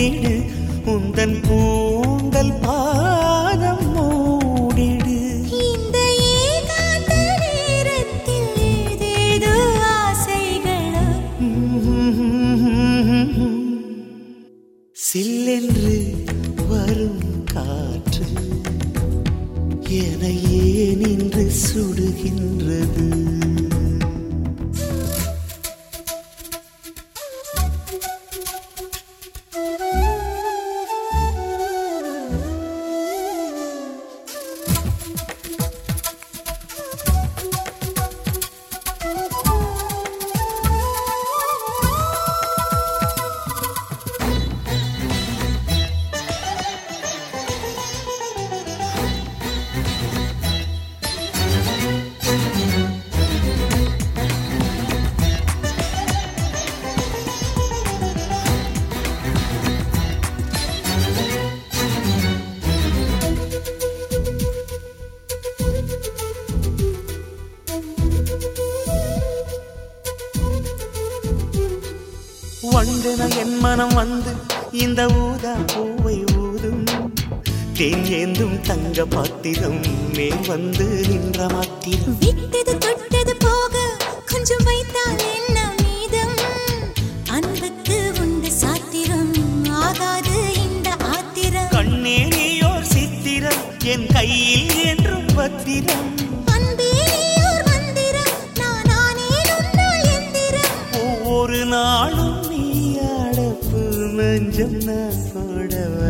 சூடிடு உந்தன் கூந்தல் பாதம் மூடிடு இந்த ஏகாந்த நேரத்தில் ஏதேதோ ஆசைகளோ சில்லென்று வரும் காற்று என ஏன் இன்று சுடுகின்றது வண்டென என் மனம் வந்து இந்த ஊதா பூவை ஊதும் தேன் ஏந்தும் தங்க பாத்திரம் மேல் வந்து நின்ற மாத்திரம் விட்டது தொட்டது போக கொஞ்சம் வைத்தால் என்ன மீதம் அன்புக்கு உண்டு சாத்திரம் ஆகாது இந்த ஆத்திரம் கண்ணே நீயோர் சித்திரம் என் கையில் என்றும் பத்திரம் அன்பே நீயோர் மந்திரம் நானானே உன்னால் எந்திரம் ஒவ்வொரு நாளும் நீ அடப்பு நெஞ்சம் நான் போடவா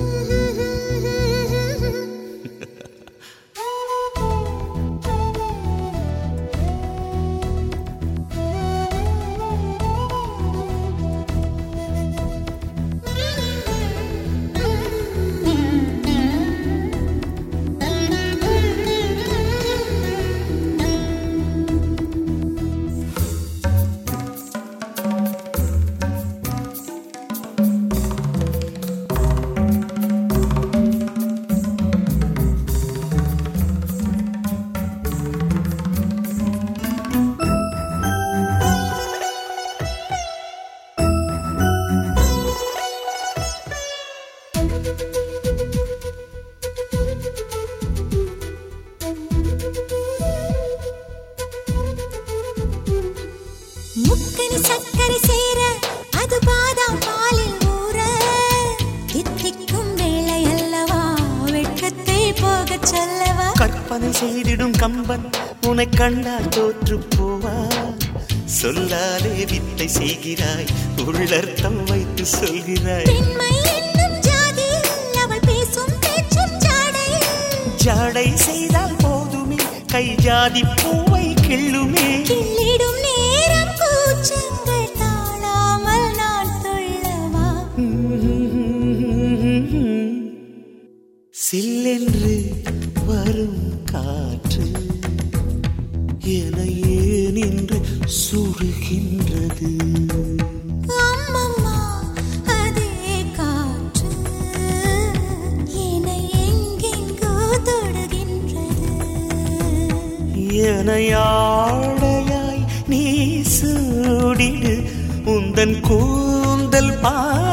முக்கனி சக்கரை சேர அது பாதாம் பாலில் ஊற தித்திக்கும் வேளை அல்லவா வெட்கத்தை போகச் சொல்லவா கற்பனை செய்திடும் கம்பன் உன்னை கண்டால் தோற்று போவா சொல்லாலே வித்தை செய்கிறாய் உள்ளர்த்தம் வைத்து சொல்கிறாய் பெண்மை என்னும் ஜாதியில் அவள் பேசும் பேச்சும் ஜாடையில் ஜாடை செய்தால் போதுமே கை ஜாதி பூவை கிள்ளுமே கிள்ளிடும் நேரம் கூச்சங்கள் தாழாமல் நான் துள்ளவா சில்லென்று வரும் காற்று என ஏன் இன்று சுடுகின்றது அம்மம்மா அதே காற்று என்னை எங்கெங்கோ தொடுகின்றது எனையாடையாய் நீ சூடிடு உந்தன் கூந்தல் பா